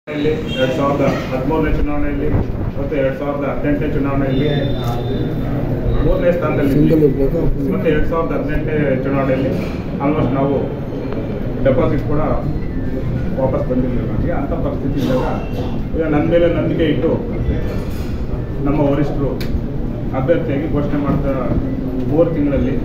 ಚುನಾವಣೆಯಲ್ಲಿ ಎರಡ್ ಸಾವಿರದ ಹದಿಮೂರನೇ ಚುನಾವಣೆಯಲ್ಲಿ ಮತ್ತು ಎರಡ್ ಸಾವಿರದ ಹದಿನೆಂಟನೇ ಚುನಾವಣೆಯಲ್ಲಿ ಮೂರನೇ ಸ್ಥಾನದಲ್ಲಿ ಇದ್ವಿ. ಮತ್ತೆ ಎರಡ್ ಸಾವಿರದ ಹದಿನೆಂಟನೇ ಚುನಾವಣೆಯಲ್ಲಿ ಆಲ್ಮೋಸ್ಟ್ ನಾವು ಡೆಪಾಸಿಟ್ ಕೂಡ ವಾಪಸ್ ಬಂದಿರಲಿಲ್ಲ ನಮಗೆ ಅಂಥ ಪರಿಸ್ಥಿತಿ ಇದ್ದಾಗ ಈಗ ನನ್ನ ಮೇಲೆ ನಂಬಿಕೆ ಇಟ್ಟು ನಮ್ಮ ವರಿಷ್ಠರು ಅಭ್ಯರ್ಥಿಯಾಗಿ ಘೋಷಣೆ ಮಾಡಿದ ಮೂರು ತಿಂಗಳಲ್ಲಿ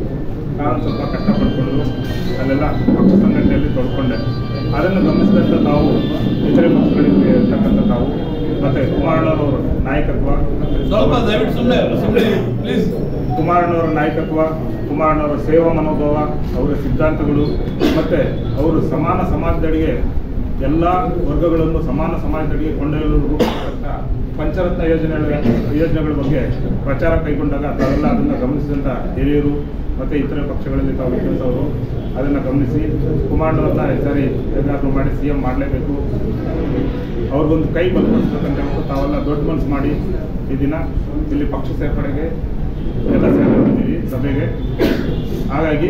ನಾನು ಸ್ವಲ್ಪ ಕಷ್ಟಪಡ್ಕೊಂಡು ಅಲ್ಲೆಲ್ಲ ಪಕ್ಷ ಸಂಘಟನೆಯಲ್ಲಿ ತೊಡ್ಕೊಂಡೆ ಅದನ್ನು ಗಮನಿಸಿದಂಥ ತಾವು ಇತರೆ ಪಕ್ಷಗಳಿಗೆ ಇರ್ತಕ್ಕಂಥ ತಾವು ಮತ್ತು ಕುಮಾರಣ್ಣವರ ನಾಯಕತ್ವ ಸ್ವಲ್ಪ ದಯವಿಟ್ಟು ಸುಮ್ಮನೆ ಸುಮ್ಮನೆ ಪ್ಲೀಸ್ ಕುಮಾರಣ್ಣವರ ನಾಯಕತ್ವ ಕುಮಾರಣ್ಣವರ ಸೇವಾ ಮನೋಭಾವ ಅವರ ಸಿದ್ಧಾಂತಗಳು ಮತ್ತು ಅವರು ಸಮಾನ ಸಮಾಜದಡಿಗೆ ಎಲ್ಲ ವರ್ಗಗಳನ್ನು ಸಮಾನ ಸಮಾಜದಡಿಗೆ ಕೊಂಡೊಯ್ಯಲು ರೂಪಿಸಿದಂಥ ಪಂಚರತ್ನ ಯೋಜನೆಗಳ ಯೋಜನೆಗಳ ಬಗ್ಗೆ ಪ್ರಚಾರ ಕೈಗೊಂಡಾಗ ತಾವೆಲ್ಲ ಅದನ್ನು ಗಮನಿಸಿದಂಥ ಹಿರಿಯರು ಮತ್ತು ಇತರೆ ಪಕ್ಷಗಳಲ್ಲಿ ತಾವು ಕೆಲಸವರು ಅದನ್ನು ಗಮನಿಸಿ ಕುಮಾರಣ್ಣವ್ರನ್ನ ಈ ಸಾರಿ ಹೇಗಾದರೂ ಮಾಡಿ ಸಿ ಎಂ ಮಾಡಲೇಬೇಕು ಅವ್ರಿಗೊಂದು ಕೈ ಬಲಪಡಿಸ್ಬೇಕಂತ ಹೇಳ್ಬಿಟ್ಟು ತಾವೆಲ್ಲ ದೊಡ್ಡ ಮನಸ್ಸು ಮಾಡಿ ಈ ದಿನ ಇಲ್ಲಿ ಪಕ್ಷ ಸೇರ್ಪಡೆಗೆ ಎಲ್ಲ ಸೇರ್ಕೊಂಡಿದ್ದೀವಿ ಸಭೆಗೆ ಹಾಗಾಗಿ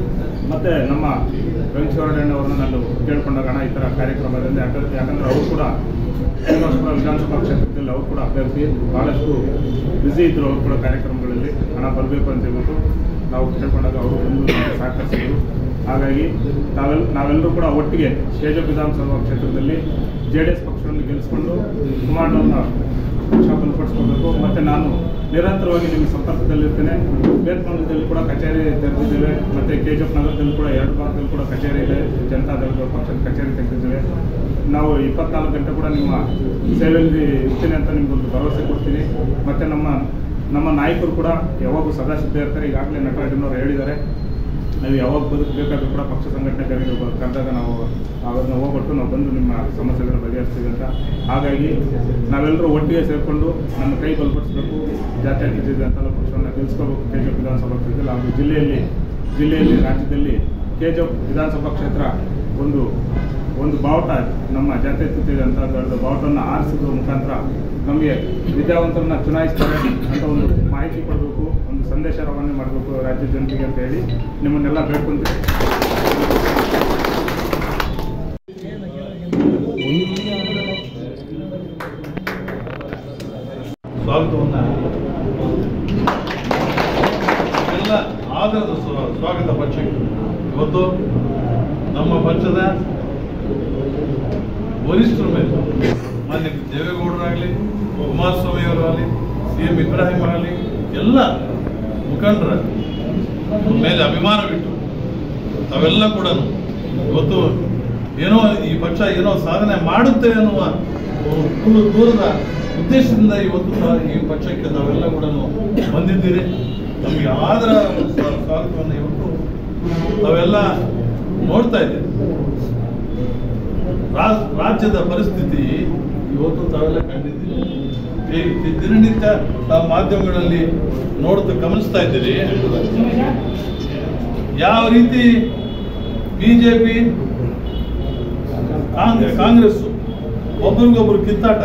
ಮತ್ತೆ ನಮ್ಮ ವೆಂಕಟೇಶ್ವರಣ್ಣವ್ರನ್ನ ನಾನು ಕೇಳ್ಕೊಂಡಾಗ ಅಣ್ಣ ಈ ಥರ ಕಾರ್ಯಕ್ರಮ ಇದೆ ಅಂತ ಯಾಕಂದ್ರೆ ಯಾಕಂದ್ರೆ ಅವರು ಕೂಡ ಶ್ರೀನಿವಾಸಪುರ ವಿಧಾನಸಭಾ ಕ್ಷೇತ್ರದಲ್ಲಿ ಅವರು ಕೂಡ ಅಭ್ಯರ್ಥಿ ಭಾಳಷ್ಟು ಬ್ಯುಸಿ ಇದ್ದರು ಅವರು ಕೂಡ ಕಾರ್ಯಕ್ರಮಗಳಲ್ಲಿ ಹಣ ಬರಬೇಕು ಅಂತ ಹೇಳ್ಬಿಟ್ಟು ನಾವು ಕೇಳ್ಕೊಂಡಾಗ ಅವರು ಬಂದು ನಮಗೆ ಸಹಕರಿಸಿದರು ಹಾಗಾಗಿ ನಾವೆಲ್ಲ ನಾವೆಲ್ಲರೂ ಕೂಡ ಒಟ್ಟಿಗೆ ಕೆಜೆ ವಿಧಾನಸಭಾ ಕ್ಷೇತ್ರದಲ್ಲಿ ಜೆ ಡಿ ಎಸ್ ಪಕ್ಷವನ್ನು ಗೆಲ್ಲಿಸ್ಕೊಂಡು ಕುಮಾರಣ್ಣವ್ರನ್ನ ಪಕ್ಷ ಬಲಪಡಿಸ್ಕೋಬೇಕು ಮತ್ತು ನಾನು ನಿರಂತರವಾಗಿ ನಿಮಗೆ ಸಂಪರ್ಕದಲ್ಲಿರ್ತೇನೆ ಬೇತ್ಮಂಗಲದಲ್ಲಿ ಕೂಡ ಕಚೇರಿ ತೆರೆದಿದ್ದೇವೆ ಮತ್ತು ಕೆ ಜಿ ಎಫ್ ನಗರದಲ್ಲಿ ಕೂಡ ಎರಡು ಭಾಗದಲ್ಲಿ ಕೂಡ ಕಚೇರಿ ಇದೆ ಜನತಾದಳದ ಪಕ್ಷದ ಕಚೇರಿ ತೆಗೆದಿದ್ದೇವೆ ನಾವು ಇಪ್ಪತ್ನಾಲ್ಕು ಗಂಟೆ ಕೂಡ ನಿಮ್ಮ ಸೇವೆಯಲ್ಲಿ ಇರ್ತೀನಿ ಅಂತ ನಿಮ್ಗೊಂದು ಭರವಸೆ ಕೊಡ್ತೀನಿ ಮತ್ತು ನಮ್ಮ ನಮ್ಮ ನಾಯಕರು ಕೂಡ ಯಾವಾಗೂ ಸದಾ ಸಿದ್ಧ ಇರ್ತಾರೆ ಈಗಾಗಲೇ ನಟರಾಜನವರು ಹೇಳಿದ್ದಾರೆ ನಾವು ಯಾವಾಗ ಬದುಕಬೇಕಾದ್ರೂ ಕೂಡ ಪಕ್ಷ ಸಂಘಟನೆ ಕರೆದು ಕರೆದಾಗ ನಾವು ಅದನ್ನು ಹೋಗ್ಬಿಟ್ಟು ನಾವು ಬಂದು ನಿಮ್ಮ ಸಮಸ್ಯೆಗಳನ್ನ ಬಗೆಹರಿಸ್ತೀವಿ ಅಂತ ಹಾಗಾಗಿ ನಾವೆಲ್ಲರೂ ಒಟ್ಟಿಗೆ ಸೇರಿಕೊಂಡು ನಮ್ಮ ಕೈ ಬಲಪಡಿಸಬೇಕು ಜಾತ್ಯತೀತ ಜನತಾ ಪಕ್ಷವನ್ನು ಗೆಲ್ಲಿಸ್ಕೋಬೇಕು ಕೆ ಜಿ ಎಫ್ ವಿಧಾನಸಭಾ ಕ್ಷೇತ್ರದಲ್ಲಿ ಹಾಗೂ ಜಿಲ್ಲೆಯಲ್ಲಿ ಜಿಲ್ಲೆಯಲ್ಲಿ ರಾಜ್ಯದಲ್ಲಿ ಕೆ ಜಿ ಎಫ್ ವಿಧಾನಸಭಾ ಕ್ಷೇತ್ರ ಒಂದು ಒಂದು ಬಾವುಟ ನಮ್ಮ ಜಾತ್ಯತೀತ ಜನತಾ ದಳದ ಬಾವುಟವನ್ನು ಆರಿಸೋದ್ರ ಮುಖಾಂತರ ನಮಗೆ ವಿದ್ಯಾವಂತರನ್ನ ಚುನಾಯಿಸ್ತಾರೆ ಅಂತ ಒಂದು ಮಾಹಿತಿ ಕೊಡಬೇಕು ಒಂದು ಸಂದೇಶ ರವಾನೆ ಮಾಡಬೇಕು ರಾಜ್ಯ ಜನತೆಗೆ ಅಂತ ಹೇಳಿ ನಿಮ್ಮನ್ನೆಲ್ಲ ಬೇಡ್ಕೊಂತೀವಿ ಸ್ವಾಗತವನ್ನ ಎಲ್ಲ ಆದರದ ಸ್ವ- ಸ್ವಾಗತ ಪಕ್ಷಕ್ಕೆ ಇವತ್ತು ನಮ್ಮ ಪಕ್ಷದ ವರಿಷ್ಠರ ಮೇಲೆ ಮಾನ್ಯ ದೇವೇಗೌಡರಾಗಲಿ ಕುಮಾರಸ್ವಾಮಿ ಅವರಾಗಲಿ ಸಿ ಎಂ ಇಬ್ರಾಹಿಂ ಆಗಲಿ ಎಲ್ಲ ಮುಖಂಡರ ಮೇಲೆ ಅಭಿಮಾನವಿಟ್ಟು ತಾವೆಲ್ಲ ಕೂಡ ಇವತ್ತು ಏನೋ ಈ ಪಕ್ಷ ಏನೋ ಸಾಧನೆ ಮಾಡುತ್ತೆ ಅನ್ನುವ ಒಂದು ದೂರದ ಉದ್ದೇಶದಿಂದ ಇವತ್ತು ಸಹ ಈ ಪಕ್ಷಕ್ಕೆ ತಾವೆಲ್ಲ ಕೂಡ ಬಂದಿದ್ದೀರಿ ನಮಗೆ ಆದರ ಸ್ವ- ಸ್ವಾಗತವನ್ನು ಇವತ್ತು ತಾವೆಲ್ಲ ನೋಡ್ತಾ ಇದ್ದೀರಿ ರಾ- ರಾಜ್ಯದ ಪರಿಸ್ಥಿತಿ ಇವತ್ತು ತಾವೆಲ್ಲ ಕಂಡಿದ್ದೀರಿ ಈ- ಈ ದಿನನಿತ್ಯ ತಾವು ಮಾಧ್ಯಮಗಳಲ್ಲಿ ನೋಡ್ತಾ ಗಮನಿಸ್ತಾ ಇದ್ದೀರಿ ಯಾವ ರೀತಿ ಬಿಜೆಪಿ ಕಾಂಗ್ರೆಸ್ ಒಬ್ರಿಗೊಬ್ರು ಕಿತ್ತಾಟ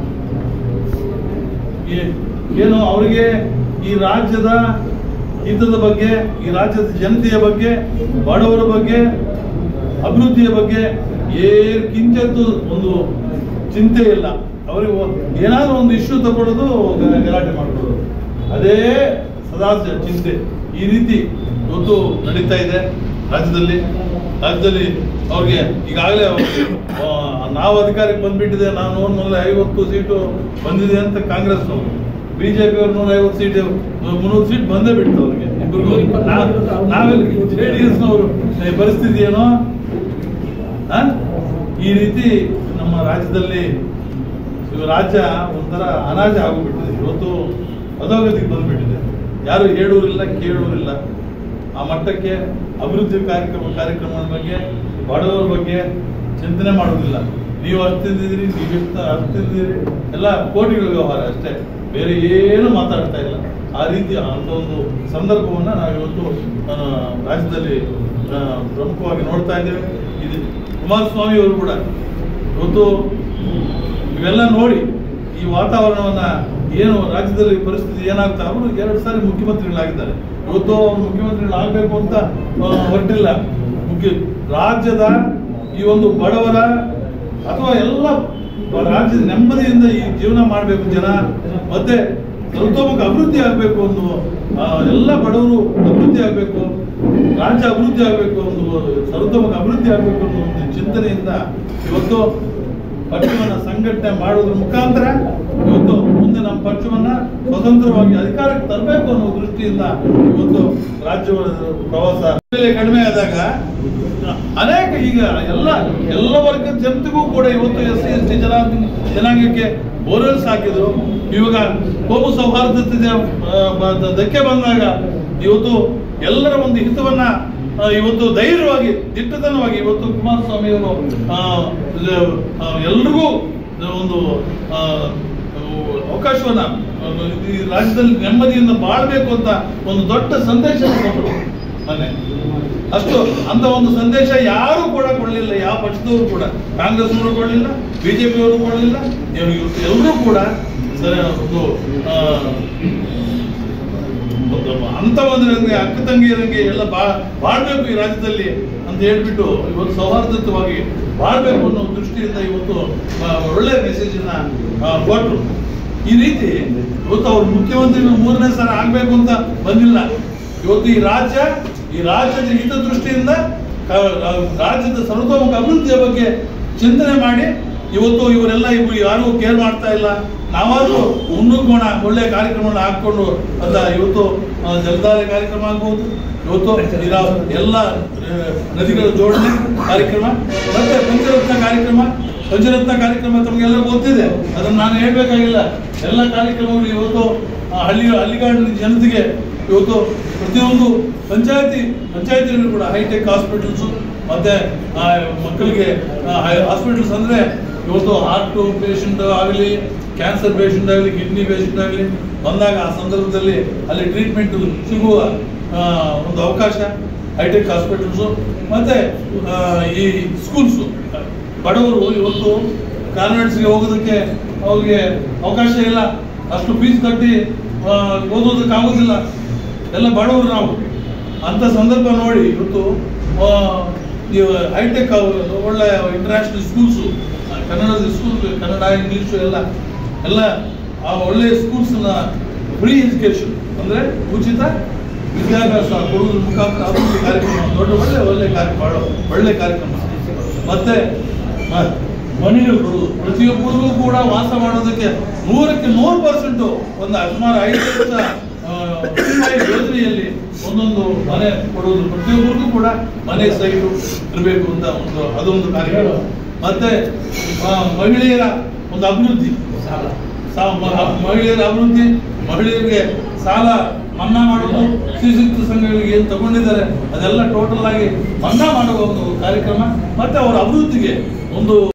ಈ- ಏನು ಅವರಿಗೆ ಈ ರಾಜ್ಯದ ಹಿತದ ಬಗ್ಗೆ ಈ ರಾಜ್ಯದ ಜನತೆಯ ಬಗ್ಗೆ ಬಡವರ ಬಗ್ಗೆ ಅಭಿವೃದ್ಧಿಯ ಬಗ್ಗೆ ಏನ್ ಕಿಂಚಿತ್ತು ಒಂದು ಚಿಂತೆ ಇಲ್ಲ ಅವರಿಗೆ ಏನಾದರೂ ಒಂದು ಇಶ್ಯೂ ತಗೊಳ್ಳೋದು ಗ- ಗಲಾಟೆ ಮಾಡ್ಕೊಳ್ಳೋದು ಅದೇ ಸದಾ ಸ- ಚಿಂತೆ ಈ ರೀತಿ ಇವತ್ತು ನಡೀತಾ ಇದೆ ರಾಜ್ಯದಲ್ಲಿ ರಾಜ್ಯದಲ್ಲಿ ಅವ್ರಿಗೆ ಈಗಾಗಲೇ ಆ, ನಾವು ಅಧಿಕಾರಕ್ಕೆ ಬಂದ್ಬಿಟ್ಟಿದೆ ನಾವು ನೂರ ನೂರ ಐವತ್ತು ಸೀಟು ಬಂದಿದೆ ಅಂತ ಕಾಂಗ್ರೆಸ್ ಬಿಜೆಪಿ ಅವ್ರು ನೂರ ಐವತ್ತು ಸೀಟ್ ಮುನ್ನೂರು ಸೀಟ್ ಬಂದೇ ಬಿಟ್ಟು ಅವ್ರಿಗೆ ಇಬ್ಬರಿಗೂ ನಾ- ನಾವೆಲ್ಲ ಜೆ ಡಿ ಎಸ್ನವರು ಪರಿಸ್ಥಿತಿ ಏನೋ ಆ? ಈ ರೀತಿ ನಮ್ಮ ರಾಜ್ಯದಲ್ಲಿ ಇದು ರಾಜ್ಯ ಒಂಥರ ಅನಾಜ ಆಗೋಗ್ಬಿಟ್ಟಿದೆ ಇವತ್ತು ಅಧೋಗತಿಗೆ ಬಂದ್ಬಿಟ್ಟಿದೆ ಯಾರು ಹೇಳೂರಿಲ್ಲ ಕೇಳೂರಿಲ್ಲ ಆ ಮಟ್ಟಕ್ಕೆ ಅಭಿವೃದ್ಧಿ ಕಾರ್ಯಕ್ರಮ ಕಾರ್ಯಕ್ರಮದ ಬಗ್ಗೆ ಬಡವರ ಬಗ್ಗೆ ಚಿಂತನೆ ಮಾಡೋದಿಲ್ಲ ನೀವು ಅಷ್ಟು ತಿಂದಿದ್ದೀರಿ ನೀವು ಎಷ್ಟು ಅಷ್ಟು ತಿಂದಿದ್ದೀರಿ ಎಲ್ಲ ಕೋಟಿಗಳ ವ್ಯವಹಾರ ಅಷ್ಟೇ ಬೇರೆ ಏನು ಮಾತಾಡ್ತಾ ಇಲ್ಲ ಆ ರೀತಿ ಅಂತ ಒಂದು ಸಂದರ್ಭವನ್ನ ನಾವು ಇವತ್ತು ಆ, ರಾಜ್ಯದಲ್ಲಿ ಆ, ಪ್ರಮುಖವಾಗಿ ನೋಡ್ತಾ ಇದ್ದೇವೆ ಇದು ಕುಮಾರಸ್ವಾಮಿ ಅವರು ಕೂಡ ಇವತ್ತು ಇವೆಲ್ಲ ನೋಡಿ ಈ ವಾತಾವರಣವನ್ನ ಏನು ರಾಜ್ಯದಲ್ಲಿ ಪರಿಸ್ಥಿತಿ ಏನಾಗ್ತಾ ಅವರು ಎರಡು ಸಾರಿ ಮುಖ್ಯಮಂತ್ರಿಗಳಾಗಿದ್ದಾರೆ ಇವತ್ತು ಅವರು ಮುಖ್ಯಮಂತ್ರಿಗಳಾಗಬೇಕು ಅಂತ ಆ, ಹೊರಟಿಲ್ಲ ಮುಖ್ಯ ರಾಜ್ಯದ ಈ ಒಂದು ಬಡವರ ಅಥವಾ ಎಲ್ಲ ರಾಜ್ಯದ ನೆಮ್ಮದಿಯಿಂದ ಈ ಜೀವನ ಮಾಡಬೇಕು ಜನ ಮತ್ತೆ ಸರ್ವತೋಮುಖ ಅಭಿವೃದ್ಧಿ ಆಗಬೇಕು ಅನ್ನೋ ಆ, ಎಲ್ಲ ಬಡವರು ಅಭಿವೃದ್ಧಿ ಆಗಬೇಕು ರಾಜ್ಯ ಅಭಿವೃದ್ಧಿ ಆಗಬೇಕು ಅನ್ನೋ ಸರ್ವತೋಮುಖ ಅಭಿವೃದ್ಧಿ ಆಗಬೇಕು ಅನ್ನೋ ಒಂದು ಚಿಂತನೆಯಿಂದ ಇವತ್ತು ಪಕ್ಷವನ್ನ ಸಂಘಟನೆ ಮಾಡೋದ್ರ ಮುಖಾಂತರ ಇವತ್ತು ಮುಂದೆ ನಮ್ಮ ಪಕ್ಷವನ್ನ ಸ್ವತಂತ್ರವಾಗಿ ಅಧಿಕಾರಕ್ಕೆ ತರಬೇಕು ಅನ್ನೋ ದೃಷ್ಟಿಯಿಂದ ಇವತ್ತು ರಾಜ್ಯ ಪ್ರವಾಸ ಬೆಲೆ ಕಡಿಮೆ ಆದಾಗ ಅನೇಕ ಈಗ ಎಲ್ಲ ಎಲ್ಲ ವರ್ಗದ ಜನತೆಗೂ ಕೂಡ ಇವತ್ತು ಎಸ್ ಸಿ ಎಸ್ ಟಿ ಜನಾಂಗ ಜನಾಂಗಕ್ಕೆ ಬೋರ್ವೆಲ್ಸ್ ಹಾಕಿದ್ರು ಇವಾಗ ಕೋಮು ಸೌಹಾರ್ದತೆ ಆ, ಬ- ಧಕ್ಕೆ ಬಂದಾಗ ಇವತ್ತು ಎಲ್ಲರ ಒಂದು ಹಿತವನ್ನ ಆ, ಇವತ್ತು ಧೈರ್ಯವಾಗಿ ದಿಟ್ಟತನವಾಗಿ ಇವತ್ತು ಕುಮಾರಸ್ವಾಮಿ ಅವರು ಆ, ಲ- ಆ, ಎಲ್ರಿಗೂ ಒಂದು ಆ, ಅವಕಾಶವನ್ನ ಆ, ಈ ರಾಜ್ಯದಲ್ಲಿ ನೆಮ್ಮದಿಯಿಂದ ಬಾಳ್ಬೇಕು ಅಂತ ಒಂದು ದೊಡ್ಡ ಸಂದೇಶ ಕೊಟ್ಟರು ಮೊನ್ನೆ ಅಷ್ಟು ಅಂತ ಒಂದು ಸಂದೇಶ ಯಾರು ಕೂಡ ಕೊಡಲಿಲ್ಲ ಯಾವ ಪಕ್ಷದವರು ಕೂಡ ಕಾಂಗ್ರೆಸ್ನವರು ಕೊಡಲಿಲ್ಲ ಬಿಜೆಪಿಯವರು ಕೊಡಲಿಲ್ಲ ಎಲ್ಲರೂ ಕೂಡ ಸರಿ ಒಂದು ಆ, ಒಂದು ಅಂತ ಒಂದು ನನಗೆ ಅಕ್ಕ ತಂಗಿಯರಿಗೆ ಎಲ್ಲ ಬಾ ಬಾಳ್ಬೇಕು ಈ ರಾಜ್ಯದಲ್ಲಿ ಅಂತ ಹೇಳ್ಬಿಟ್ಟು ಇವತ್ತು ಸೌಹಾರ್ದಯುತವಾಗಿ ಬಾಳ್ಬೇಕು ಅನ್ನೋ ದೃಷ್ಟಿಯಿಂದ ಇವತ್ತು ಆ, ಒಳ್ಳೆ ಮೆಸೇಜ್ ಕೊಟ್ಟರು ಈ ರೀತಿ ಇವತ್ತು ಅವ್ರು ಮುಖ್ಯಮಂತ್ರಿ ಮೂರನೇ ಸಲ ಆಗ್ಬೇಕು ಅಂತ ಬಂದಿಲ್ಲ ಇವತ್ತು ಈ ರಾಜ್ಯ ಈ ರಾಜ್ಯದ ಹಿತದೃಷ್ಟಿಯಿಂದ ಕ- ರಾಜ್ಯದ ಸರ್ವತೋಮುಖ ಅಭಿವೃದ್ಧಿಯ ಬಗ್ಗೆ ಚಿಂತನೆ ಮಾಡಿ ಇವತ್ತು ಇವರೆಲ್ಲ ಇವರು ಯಾರು ಕೇರ್ ಮಾಡ್ತಾ ಇಲ್ಲ ನಾವಾದ್ರೂ ಮುನ್ನುಗ್ಗೋಣ ಒಳ್ಳೆ ಕಾರ್ಯಕ್ರಮಗಳನ್ನ ಹಾಕೊಂಡು ಅಂತ ಇವತ್ತು ಆ, ಜಲಧಾರೆ ಕಾರ್ಯಕ್ರಮ ಆಗ್ಬೋದು ಇವತ್ತು ಇರೋ ಎಲ್ಲ ಆ, ನದಿಗಳ ಜೋಡಣೆ ಕಾರ್ಯಕ್ರಮ ಮತ್ತೆ ಪಂಚರತ್ನ ಕಾರ್ಯಕ್ರಮ ಪಂಚರತ್ನ ಕಾರ್ಯಕ್ರಮ ತಮಗೆಲ್ಲ ಗೊತ್ತಿದೆ ಅದನ್ನು ನಾನು ಹೇಳ್ಬೇಕಾಗಿಲ್ಲ ಎಲ್ಲ ಕಾರ್ಯಕ್ರಮಗಳು ಇವತ್ತು ಆ, ಹಳ್ಳಿ ಹಳ್ಳಿಗಾಡಿನ ಜನತೆಗೆ ಇವತ್ತು ಪ್ರತಿಯೊಂದು ಪಂಚಾಯತಿ ಪಂಚಾಯತಿಗಳು ಕೂಡ ಹೈಟೆಕ್ ಹಾಸ್ಪಿಟಲ್ಸು ಮತ್ತೆ ಆ, ಮಕ್ಕಳಿಗೆ ಹಾಸ್ಪಿಟಲ್ಸ್ ಅಂದ್ರೆ ಇವತ್ತು ಹಾರ್ಟ್ ಪೇಷಂಟ್ ಆಗಲಿ ಕ್ಯಾನ್ಸರ್ ಪೇಷಂಟ್ ಆಗಲಿ ಕಿಡ್ನಿ ಪೇಷಂಟ್ ಆಗಲಿ ಬಂದಾಗ ಆ ಸಂದರ್ಭದಲ್ಲಿ ಅಲ್ಲಿ ಟ್ರೀಟ್ಮೆಂಟ್ ಸಿಗುವ ಆ, ಒಂದು ಅವಕಾಶ ಹೈಟೆಕ್ ಹಾಸ್ಪಿಟಲ್ಸು ಮತ್ತೆ ಆ, ಈ ಸ್ಕೂಲ್ಸು ಬಡವರು ಇವತ್ತು ಕಾನ್ವೆಂಟ್ಸ್ಗೆ ಹೋಗೋದಕ್ಕೆ ಅವ್ರಿಗೆ ಅವಕಾಶ ಇಲ್ಲ ಅಷ್ಟು ಫೀಸ್ ಕಟ್ಟಿ ಆ, ಓದೋದಕ್ಕೆ ಆಗೋದಿಲ್ಲ ಎಲ್ಲ ಬಡವರು ನಾವು ಅಂತ ಸಂದರ್ಭ ನೋಡಿ ಇವತ್ತು ಆ, ನೀವು ಹೈಟೆಕ್ ಒಳ್ಳೆ ಇಂಟರ್ನ್ಯಾಷನಲ್ ಸ್ಕೂಲ್ಸು ಕನ್ನಡದ ಸ್ಕೂಲ್ ಕನ್ನಡ ಇಂಗ್ಲೀಷು ಎಲ್ಲ ಎಲ್ಲ ಆ ಒಳ್ಳೆ ಸ್ಕೂಲ್ಸ್ನ ಫ್ರೀ ಎಜುಕೇಶನ್ ಅಂದ್ರೆ ಉಚಿತ ವಿದ್ಯಾಭ್ಯಾಸ ಕೊಡುವುದ್ರ ಮುಖಾಂತರ ಅಭಿವೃದ್ಧಿ ಕಾರ್ಯಕ್ರಮ ದೊಡ್ಡ ಒಳ್ಳೆ ಒಳ್ಳೆ ಕಾರ್ಯ ಬಹಳ ಒಳ್ಳೆ ಕಾರ್ಯಕ್ರಮ ಮತ್ತೆ ಮ- ಮನೆಗಳು ಕೊಡುವುದು ಪ್ರತಿಯೊಬ್ಬರಿಗೂ ಕೂಡ ವಾಸ ಮಾಡೋದಕ್ಕೆ ನೂರಕ್ಕೆ ನೂರು ಪರ್ಸೆಂಟ್ ಒಂದು ಸುಮಾರು ಐದು ಲಕ್ಷ ಆ, ರೂಪಾಯಿ ಯೋಜನೆಯಲ್ಲಿ ಒಂದೊಂದು ಮನೆ ಕೊಡುವುದು ಪ್ರತಿಯೊಬ್ಬರಿಗೂ ಕೂಡ ಮನೆ ಸೈಟು ಇರಬೇಕು ಅಂತ ಒಂದು ಅದೊಂದು ಕಾರ್ಯಕ್ರಮ ಮತ್ತೆ ಆ, ಮಹಿಳೆಯರ ಒಂದು ಅಭಿವೃದ್ಧಿ ಸಾ- ಮ- ಮಹಿಳೆಯರ ಅಭಿವೃದ್ಧಿ ಮಹಿಳೆಯರಿಗೆ ಸಾಲ ಮನ್ನಾ ಮಾಡೋದು ಶ್ರೀಶಕ್ತಿ ಸಂಘಗಳಿಗೆ ಏನು ತಗೊಂಡಿದ್ದಾರೆ ಅದೆಲ್ಲ ಟೋಟಲ್ ಆಗಿ ಮನ್ನಾ ಮಾಡುವ ಒಂದು ಕಾರ್ಯಕ್ರಮ ಮತ್ತೆ ಅವರ ಅಭಿವೃದ್ಧಿಗೆ ಒಂದು